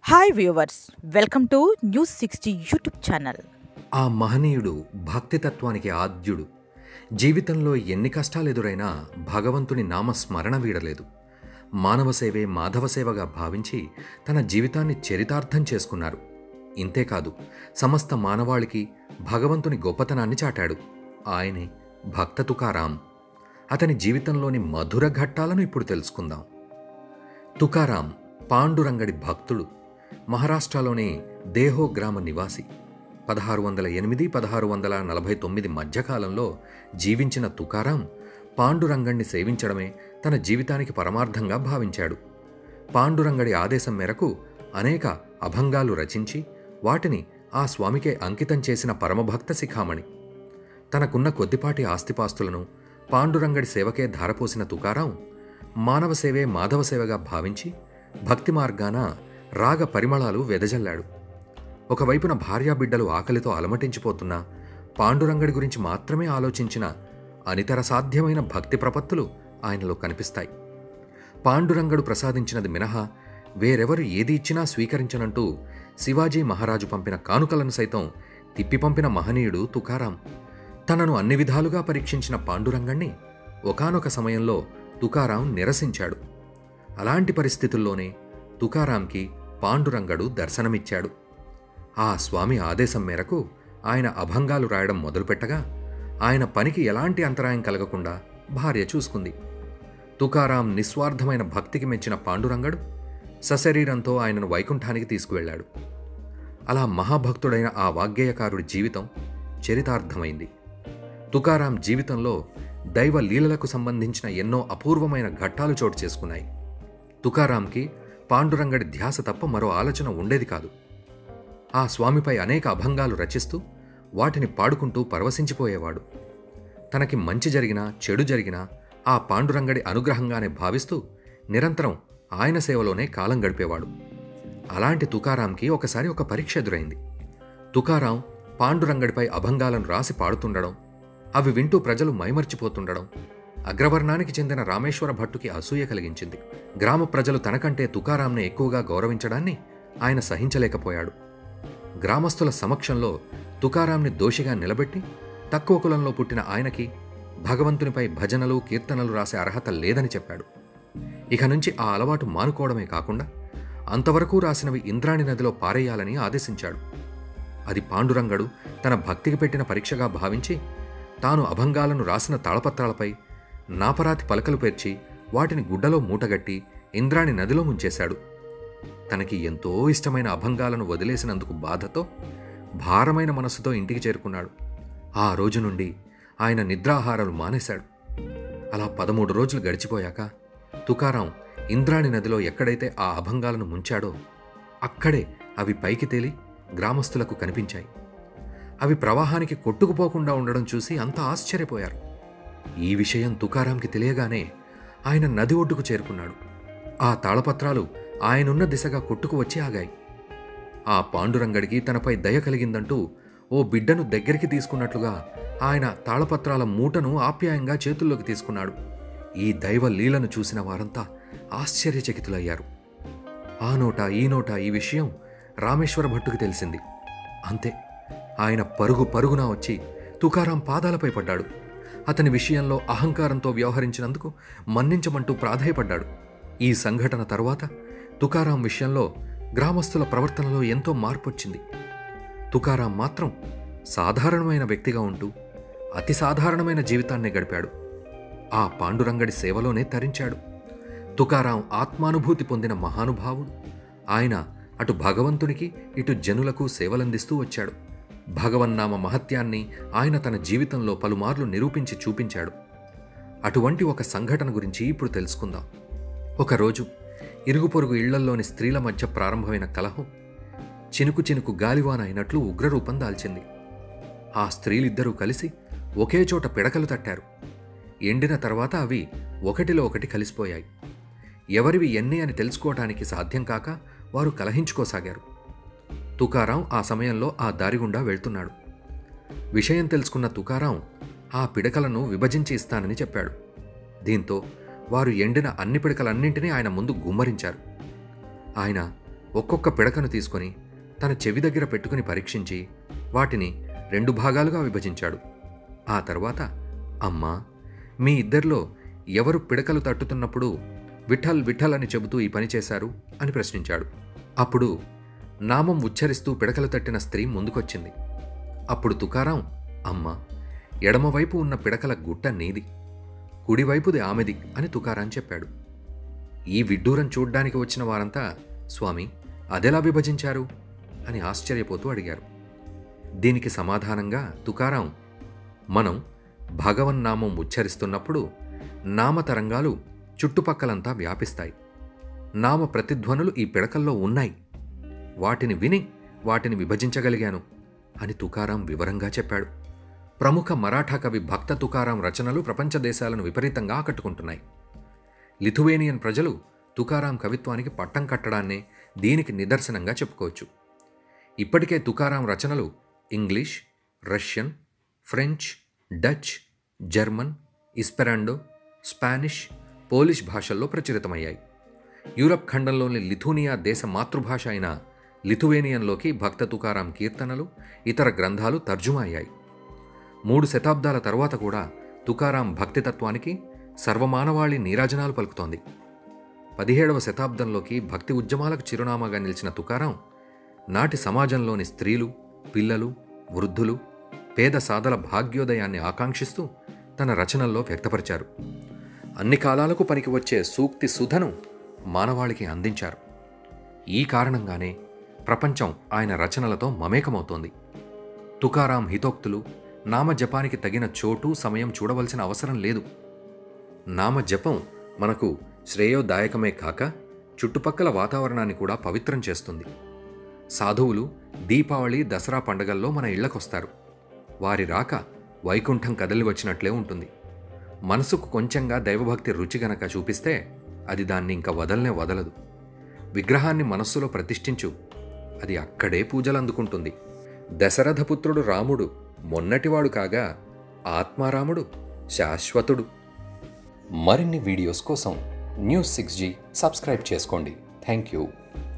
hi viewers welcome to news sixty YouTube channel ఆ మహనీయుడు భక్తితత్వానికి ఆద్యుడు జీవితంలో ఎన్ని కష్టాలు ఎదురైనా భగవంతుని నామస్మరణ వీడలేదు మానవ సేవే మాధవ సేవగా భావించి తన జీవితాన్ని చరితార్థం చేసుకున్నారు ఇంతేకాదు సమస్త మానవాళికి భగవంతుని గొప్పతనాన్ని చాటాడు ఆయనే భక్త తుకారాం అతని జీవితంలోని మధుర ఘట్టాలను ఇప్పుడు తెలుసుకుందాం తుకారాం పాండురంగడి భక్తుడు మహారాష్ట్రలోని దేహో గ్రామ నివాసి పదహారు వందల ఎనిమిది పదహారు వందల నలభై తొమ్మిది మధ్యకాలంలో జీవించిన తుకారాం పాండురంగణ్ణి సేవించడమే తన జీవితానికి పరమార్థంగా భావించాడు పాండురంగడి ఆదేశం మేరకు అనేక అభంగాలు రచించి వాటిని ఆ స్వామికే అంకితం చేసిన పరమభక్త శిఖామణి తనకున్న కొద్దిపాటి ఆస్తిపాస్తులను పాండురంగడి సేవకే ధారపోసిన తుకారాం మానవ సేవే మాధవ సేవగా భావించి భక్తి మార్గాన రాగ పరిమళాలు వెదజల్లాడు ఒకవైపున భార్యాబిడ్డలు ఆకలితో అలమటించిపోతున్నా పాండురంగడి గురించి మాత్రమే ఆలోచించిన అనితర సాధ్యమైన భక్తి ప్రపత్తులు ఆయనలో కనిపిస్తాయి పాండురంగడు ప్రసాదించినది మినహా వేరెవరు ఏది ఇచ్చినా స్వీకరించనంటూ శివాజీ మహారాజు పంపిన కానుకలను సైతం తిప్పి పంపిన మహనీయుడు తుకారాం తనను అన్ని విధాలుగా పరీక్షించిన పాండురంగణ్ణి ఒకానొక సమయంలో తుకారాం నిరసించాడు అలాంటి పరిస్థితుల్లోనే తుకారాంకి పాండురంగడు దర్శనమిచ్చాడు ఆ స్వామి ఆదేశం మేరకు ఆయన అభంగాలు రాయడం మొదలుపెట్టగా ఆయన పనికి ఎలాంటి అంతరాయం కలగకుండా భార్య చూసుకుంది తుకారాం నిస్వార్థమైన భక్తికి మెచ్చిన పాండురంగడు సశరీరంతో ఆయనను వైకుంఠానికి తీసుకువెళ్ళాడు అలా మహాభక్తుడైన ఆ వాగ్గేయకారుడి జీవితం చరితార్థమైంది తుకారాం జీవితంలో దైవ లీలలకు సంబంధించిన ఎన్నో అపూర్వమైన ఘట్టాలు చోటు చేసుకున్నాయి తుకారాంకి పాండురంగడి ధ్యాస తప్ప మరో ఆలోచన ఉండేది కాదు ఆ స్వామిపై అనేక అభంగాలు రచిస్తూ వాటిని పాడుకుంటూ పరవశించిపోయేవాడు తనకి మంచి జరిగినా చెడు జరిగినా ఆ పాండురంగడి అనుగ్రహంగానే భావిస్తూ నిరంతరం ఆయన సేవలోనే కాలం గడిపేవాడు అలాంటి తుకారాంకి ఒకసారి ఒక పరీక్ష ఎదురైంది తుకారాం పాండురంగడిపై అభంగాలను రాసి పాడుతుండడం అవి వింటూ ప్రజలు మైమర్చిపోతుండడం అగ్రవర్ణానికి చెందిన రామేశ్వర భట్టుకి అసూయ కలిగించింది గ్రామ ప్రజలు తనకంటే తుకారాంని ఎక్కువగా గౌరవించడాన్ని ఆయన సహించలేకపోయాడు గ్రామస్తుల సమక్షంలో తుకారాంని దోషిగా నిలబెట్టి తక్కువ కులంలో పుట్టిన ఆయనకి భగవంతునిపై భజనలు కీర్తనలు రాసే అర్హత లేదని చెప్పాడు ఇక నుంచి ఆ అలవాటు మానుకోవడమే కాకుండా అంతవరకు రాసినవి ఇంద్రాణి నదిలో పారేయాలని ఆదేశించాడు అది పాండురంగడు తన భక్తికి పెట్టిన పరీక్షగా భావించి తాను అభంగాలను రాసిన తాళపత్రాలపై నాపరాతి పలకలు పేర్చి వాటిని గుడ్డలో మూటగట్టి ఇంద్రాణి నదిలో ముంచేశాడు తనకి ఎంతో ఇష్టమైన అభంగాలను వదిలేసినందుకు బాధతో భారమైన మనస్సుతో ఇంటికి చేరుకున్నాడు ఆ రోజు నుండి ఆయన నిద్రాహారాలు మానేశాడు అలా పదమూడు రోజులు గడిచిపోయాక తుకారాం ఇంద్రాణి నదిలో ఎక్కడైతే ఆ అభంగాలను ముంచాడో అక్కడే అవి పైకి తేలి గ్రామస్తులకు కనిపించాయి అవి ప్రవాహానికి కొట్టుకుపోకుండా ఉండడం చూసి అంతా ఆశ్చర్యపోయారు ఈ విషయం తుకారాంకి తెలియగానే ఆయన నది ఒడ్డుకు చేరుకున్నాడు ఆ తాళపత్రాలు ఆయనున్న దిశగా కొట్టుకు వచ్చి ఆగాయి ఆ పాండురంగడికి తనపై దయ కలిగిందంటూ ఓ బిడ్డను దగ్గరికి తీసుకున్నట్లుగా ఆయన తాళపత్రాల మూటను ఆప్యాయంగా చేతుల్లోకి తీసుకున్నాడు ఈ దైవ లీలను చూసిన వారంతా ఆశ్చర్యచకితులయ్యారు ఆ నోట ఈ నోట ఈ విషయం రామేశ్వర భట్టుకి తెలిసింది అంతే ఆయన పరుగు పరుగున వచ్చి తుకారాం పాదాలపై పడ్డాడు అతని విషయంలో అహంకారంతో వ్యవహరించినందుకు మన్నించమంటూ ప్రాధాయపడ్డాడు ఈ సంఘటన తరువాత తుకారాం విషయంలో గ్రామస్తుల ప్రవర్తనలో ఎంతో మార్పు వచ్చింది తుకారాం మాత్రం సాధారణమైన వ్యక్తిగా ఉంటూ అతి సాధారణమైన జీవితాన్ని గడిపాడు ఆ పాండురంగడి సేవలోనే తరించాడు తుకారాం ఆత్మానుభూతి పొందిన మహానుభావుడు ఆయన అటు భగవంతునికి ఇటు జనులకు సేవలందిస్తూ వచ్చాడు భగవన్నామ మహత్యాన్ని ఆయన తన జీవితంలో పలుమార్లు నిరూపించి చూపించాడు అటువంటి ఒక సంఘటన గురించి ఇప్పుడు తెలుసుకుందాం ఒకరోజు ఇరుగు పొరుగు ఇళ్లల్లోని స్త్రీల మధ్య ప్రారంభమైన కలహం చినుకు చినుకు గాలివాన అయినట్లు ఉగ్రరూపం దాల్చింది ఆ స్త్రీలిద్దరూ కలిసి ఒకే చోట పిడకలు తట్టారు ఎండిన తర్వాత అవి ఒకటిలో ఒకటి కలిసిపోయాయి ఎవరివి ఎన్ని అని తెలుసుకోవటానికి సాధ్యం కాక వారు కలహించుకోసాగారు తుకారాం ఆ సమయంలో ఆ దారి గుండా వెళ్తున్నాడు విషయం తెలుసుకున్న తుకారాం ఆ పిడకలను విభజించి ఇస్తానని చెప్పాడు దీంతో వారు ఎండిన అన్ని పిడకలన్నింటినీ ఆయన ముందు గుమ్మరించారు ఆయన ఒక్కొక్క పిడకను తీసుకొని తన చెవి దగ్గర పెట్టుకుని పరీక్షించి వాటిని రెండు భాగాలుగా విభజించాడు ఆ తర్వాత అమ్మా మీ ఇద్దరిలో ఎవరు పిడకలు తట్టుతున్నప్పుడు విఠల్ విఠల్ అని చెబుతూ ఈ పని చేశారు అని ప్రశ్నించాడు అప్పుడు నామం ఉచ్చరిస్తూ పిడకలు తట్టిన స్త్రీ ముందుకొచ్చింది అప్పుడు తుకారాం అమ్మ ఎడమవైపు ఉన్న పిడకల గుట్ట నీది కుడివైపుది ఆమెది అని తుకారాం చెప్పాడు ఈ విడ్డూరం చూడ్డానికి వచ్చిన వారంతా స్వామి అదెలా విభజించారు అని ఆశ్చర్యపోతూ అడిగారు దీనికి సమాధానంగా తుకారాం మనం భగవన్నామం ఉచ్చరిస్తున్నప్పుడు నామతరంగాలు చుట్టుపక్కలంతా వ్యాపిస్తాయి నామ ప్రతిధ్వనులు ఈ పిడకల్లో ఉన్నాయి వాటిని విని వాటిని విభజించగలిగాను అని తుకారాం వివరంగా చెప్పాడు ప్రముఖ మరాఠా కవి భక్త తుకారాం రచనలు ప్రపంచ దేశాలను విపరీతంగా ఆకట్టుకుంటున్నాయి లిథువేనియన్ ప్రజలు తుకారాం కవిత్వానికి పట్టం కట్టడాన్నే దీనికి నిదర్శనంగా చెప్పుకోవచ్చు ఇప్పటికే తుకారాం రచనలు English Russian French Dutch German Esperanto Spanish Polish భాషల్లో ప్రచురితమయ్యాయి యూరప్ ఖండంలోని లిథూనియా దేశ మాతృభాష అయిన లిథువేనియన్లోకి భక్త తుకారాం కీర్తనలు ఇతర గ్రంథాలు తర్జుమా అయ్యాయి మూడు శతాబ్దాల తరువాత కూడా తుకారాం భక్తితత్వానికి సర్వమానవాళి నీరాజనాలు పలుకుతోంది పదిహేడవ శతాబ్దంలోకి భక్తి ఉద్యమాలకు చిరునామాగా నిలిచిన తుకారాం నాటి సమాజంలోని స్త్రీలు పిల్లలు వృద్ధులు పేద సాదల భాగ్యోదయాన్ని ఆకాంక్షిస్తూ తన రచనల్లో వ్యక్తపరిచారు అన్ని కాలాలకు పనికి వచ్చే సూక్తి సుధను మానవాళికి అందించారు ఈ కారణంగానే ప్రపంచం ఆయన రచనలతో మమేకమవుతోంది తుకారాం హితోక్తులు నామజపానికి తగిన చోటు సమయం చూడవలసిన అవసరం లేదు నామజపం మనకు శ్రేయోదాయకమే కాక చుట్టుపక్కల వాతావరణాన్ని కూడా పవిత్రం చేస్తుంది సాధువులు దీపావళి దసరా పండగల్లో మన ఇళ్లకొస్తారు వారి రాక వైకుంఠం కదలి వచ్చినట్లే ఉంటుంది మనసుకు కొంచెంగా దైవభక్తి రుచి గనక చూపిస్తే అది దాన్ని ఇంకా వదలనే వదలదు విగ్రహాన్ని మనస్సులో ప్రతిష్ఠించు అది అక్కడే పూజలు అందుకుంటుంది దశరథపుత్రుడు రాముడు మొన్నటివాడు కాగా ఆత్మారాముడు శాశ్వతుడు మరిన్ని వీడియోస్ కోసం న్యూస్ సిక్స్ జీ సబ్స్క్రైబ్ చేసుకోండి థ్యాంక్ యూ